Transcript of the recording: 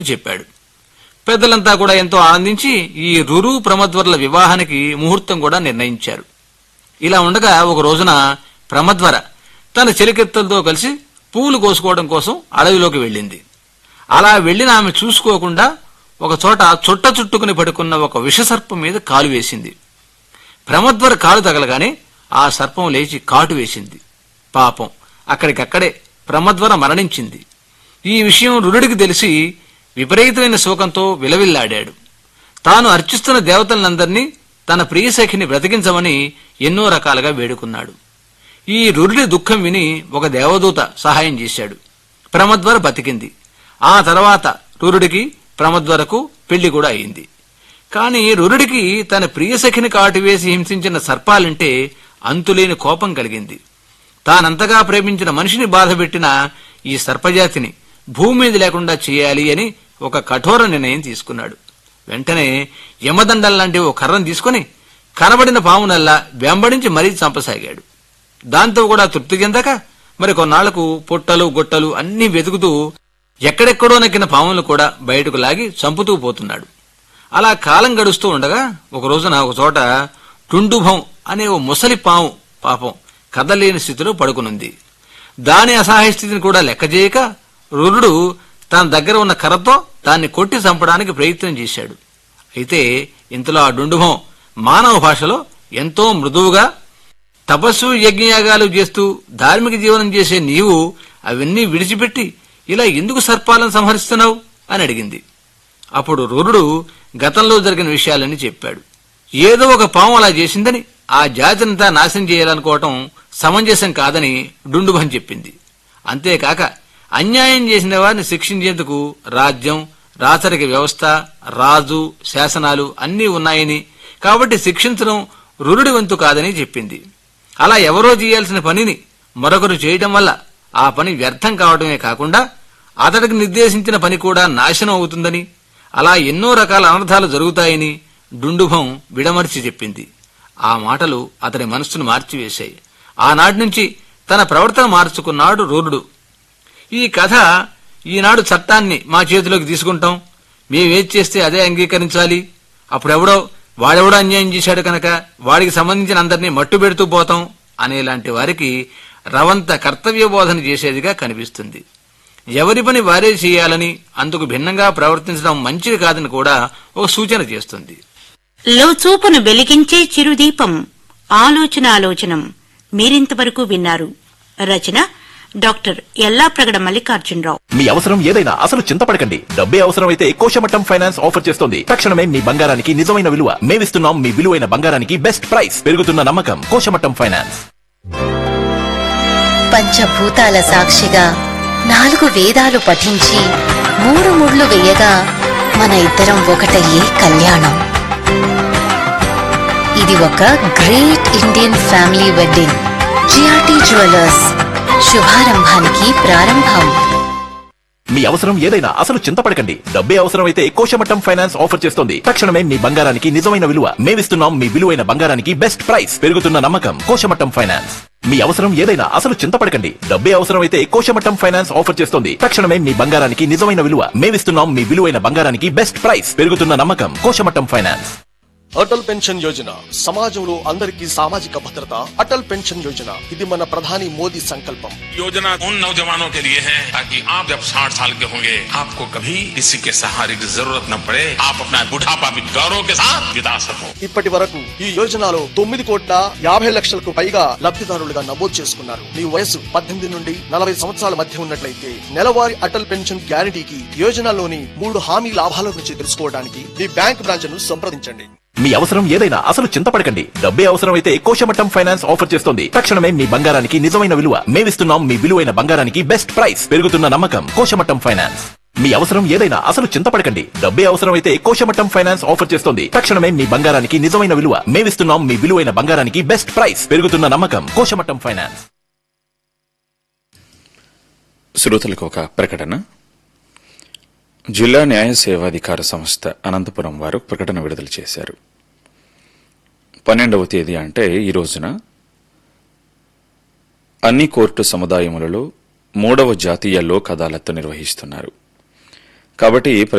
చెప్పాడు పెద్దలంతా కూడా ఎంతో ఆనందించి ఈ రురు ప్రమద్వరుల వివాహానికి ముహూర్తం కూడా నిర్ణయించారు ఇలా ఉండగా ఒక రోజున ప్రమద్వర తన చెలికెత్తలతో కలిసి పూలు కోసుకోవడం కోసం అడవిలోకి వెళ్ళింది అలా వెళ్ళిన ఆమె చూసుకోకుండా ఒక చోట చుట్ట చుట్టుకుని పడుకున్న ఒక విషసర్పం మీద కాలు వేసింది ప్రమద్వర కాలు తగలగానే ఆ సర్పం లేచి కాటు వేసింది పాపం అక్కడికక్కడే ప్రమద్వర మరణించింది ఈ విషయం రురుడికి తెలిసి విపరీతమైన శోకంతో విలవిల్లాడాడు తాను అర్చిస్తున్న దేవతలందరినీ తన ప్రియసఖిని బ్రతికించమని ఎన్నో రకాలుగా వేడుకున్నాడు ఈ రురుడి దుఃఖం విని ఒక దేవదూత సహాయం చేశాడు ప్రమద్వర బతికింది ఆ తర్వాత రురుడికి ప్రమద్వరకు పెళ్లి కూడా అయింది కాని రురుడికి తన ప్రియసఖిని కాటువేసి హింసించిన సర్పాలంటే అంతులేని కోపం కలిగింది తానంతగా ప్రేమించిన మనిషిని బాధపెట్టిన ఈ సర్పజాతిని భూమి మీద లేకుండా చేయాలి అని ఒక కఠోర నిర్ణయం తీసుకున్నాడు వెంటనే యమదండం లాంటి ఓ కర్రను తీసుకుని కనబడిన పామునల్లా వెంబడించి మరీ చంపసాగాడు దాంతో కూడా తృప్తి చెందక మరి కొన్నాళ్లకు పుట్టలు గుట్టలు అన్నీ వెతుకుతూ ఎక్కడెక్కడో నక్కిన పాములను కూడా బయటకు లాగి చంపుతూ పోతున్నాడు అలా కాలం గడుస్తూ ఉండగా ఒక రోజున ఒక చోట టుండుభం అనే ఓ ముసలి పాము పాపం కదలేని స్థితిలో పడుకునుంది దాని అసహాయ స్థితిని కూడా లెక్కజేయక రురుడు తన దగ్గర ఉన్న కర్రతో దాన్ని కొట్టి చంపడానికి ప్రయత్నం చేశాడు అయితే ఇంతలో ఆ డుండుభం మానవ భాషలో ఎంతో మృదువుగా తపస్సు యజ్ఞయాగాలు చేస్తూ ధార్మిక జీవనం చేసే నీవు అవన్నీ విడిచిపెట్టి ఇలా ఎందుకు సర్పాలను సంహరిస్తున్నావు అని అడిగింది అప్పుడు రురుడు గతంలో జరిగిన విషయాలన్నీ చెప్పాడు ఏదో ఒక పాము అలా చేసిందని ఆ జాతినంతా నాశనం చేయాలనుకోవటం సమంజసం కాదని డుండుభం చెప్పింది అంతేకాక అన్యాయం చేసిన వారిని శిక్షించేందుకు రాజ్యం రాచరిక వ్యవస్థ రాజు శాసనాలు అన్నీ ఉన్నాయని కాబట్టి శిక్షించడం రురుడి వంతు కాదని చెప్పింది అలా ఎవరో చేయాల్సిన పనిని మరొకరు చేయటం వల్ల ఆ పని వ్యర్థం కావడమే కాకుండా అతడికి నిర్దేశించిన పని కూడా నాశనం అవుతుందని అలా ఎన్నో రకాల అనర్థాలు జరుగుతాయని డుండుభం విడమర్చి చెప్పింది ఆ మాటలు అతని మనస్సును మార్చివేశాయి ఆనాటి నుంచి తన ప్రవర్తన మార్చుకున్నాడు రూరుడు ఈ కథ ఈనాడు చట్టాన్ని మా చేతిలోకి తీసుకుంటాం మేమేది చేస్తే అదే అంగీకరించాలి అప్పుడెవడో వాడెవడో అన్యాయం చేశాడు కనుక వాడికి సంబంధించిన అందరినీ మట్టు పెడుతూ పోతాం అనేలాంటి వారికి రవంత కర్తవ్య బోధన చేసేదిగా కనిపిస్తుంది ఎవరి పని వారే చేయాలని అందుకు భిన్నంగా ప్రవర్తించడం మంచిది కాదని కూడా ఒక సూచన చేస్తుంది లోచూపును వెలిగించే చిరుదీపం ఆలోచన ఆలోచనం మీరింతవరకు విన్నారు రచన డాక్టర్ ఎల్లాప్రగడ మల్లికార్జునరావు మీ అవసరం ఏదైనా అసలు చింతపడకండి డబ్బే అవసరమైతే కోశమట్టం ఫైనాన్స్ ఆఫర్ చేస్తోంది తక్షణమే మీ బంగారానికి నిజమైన విలువ మేమిస్తున్నాం మీ విలువైన బంగారానికి బెస్ట్ ప్రైస్ పెరుగుతున్న నమ్మకం కోశమట్టం ఫైనాన్స్ పంచభూతాల సాక్షిగా నాలుగు వేదాలు పఠించి మూడు ముళ్ళు వేయగా మన ఇద్దరం ఒకటయ్యే కళ్యాణం ఇది ఒక great Indian family wedding GRT jewellers శుభారంభానికి ప్రారంభం మీ అవసరం ఏదైనా అసలు చింతపడకండి డబ్బే అవసరమైతే కోశమట్టం ఫైనాన్స్ ఆఫర్ చేస్తోంది తక్షణమే మీ బంగారానికి నిజమైన విలువ మేమిస్తున్నాం మీ విలువైన బంగారానికి బెస్ట్ ప్రైస్ పెరుగుతున్న నమ్మకం కోశమట్టం ఫైనాన్స్ మీ అవసరం ఏదైనా అసలు చింతపడకండి డబ్బే అవసరమైతే కోశమట్టం ఫైనాన్స్ ఆఫర్ చేస్తోంది తక్షణమే మీ బంగారానికి నిజమైన విలువ మేమిస్తున్నాం మీ విలువైన బంగారానికి బెస్ట్ ప్రైస్ పెరుగుతున్న నమ్మకం కోశమట్టం ఫైనాన్స్ అటల్ పెన్షన్ యోజన సమాజంలో అందరికీ సామాజిక భద్రత అటల్ పెన్షన్ యోజన ఇది మన ప్రధాని మోదీ సంకల్పం योजना उन नौजवानों के लिए है ताकि आप जब 60 साल के होंगे आपको कभी किसी के सहारे की जरूरत न पड़े आप अपना बुढ़ापा भी गौरव के साथ बिता सको ఇప్పటి వరకు ఈ యోజనలో తొమ్మిది కోట్ల యాభై లక్షలకు పైగా లబ్ధిదారులుగా నమోదు చేసుకున్నారు మీ వయసు పద్దెనిమిది నుండి నలభై సంవత్సరాల మధ్య ఉన్నట్లయితే నెలవారీ అటల్ పెన్షన్ గ్యారంటీకి యోజనలోని మూడు హామీ లాభాల గురించి తెలుసుకోవడానికి మీ బ్యాంక్ బ్రాంచ్ ను సంప్రదించండి మీ అవసరం ఏదైనా అసలు చింతపడకండి డబ్బే అవసరమైతే కోశమట్టం ఫైనాన్స్ ఆఫర్ చేస్తోంది తక్షణమే మీ బంగారానికి నిజమైన విలువ మేమిస్తున్నాం మీ విలువైన బంగారానికి బెస్ట్ ప్రైస్ పెరుగుతున్న నమ్మకం కోశమట్టం ఫైనాన్స్ మీ అవసరం ఏదైనా అసలు చింతపడకండి డబ్బే అవసరమైతే కోశమట్టం ఫైనాన్స్ ఆఫర్ చేస్తోంది తక్షణమే మీ బంగారానికి నిజమైన విలువ మేమిస్తున్నాం మీ విలువైన బంగారానికి బెస్ట్ ప్రైస్ పెరుగుతున్న నమ్మకం కోశమట్టం ఫైనాన్స్ శ్రోతలకు ఒక ప్రకటన జిల్లా న్యాయ సేవాధికార సంస్థ అనంతపురం వారు ప్రకటన విడుదల చేశారు పన్నెండవ తేదీ అంటే ఈ రోజున అన్ని కోర్టు సముదాయములలో మూడవ జాతీయ లోక్ అదాలత్ నిర్వహిస్తున్నారు కాబట్టి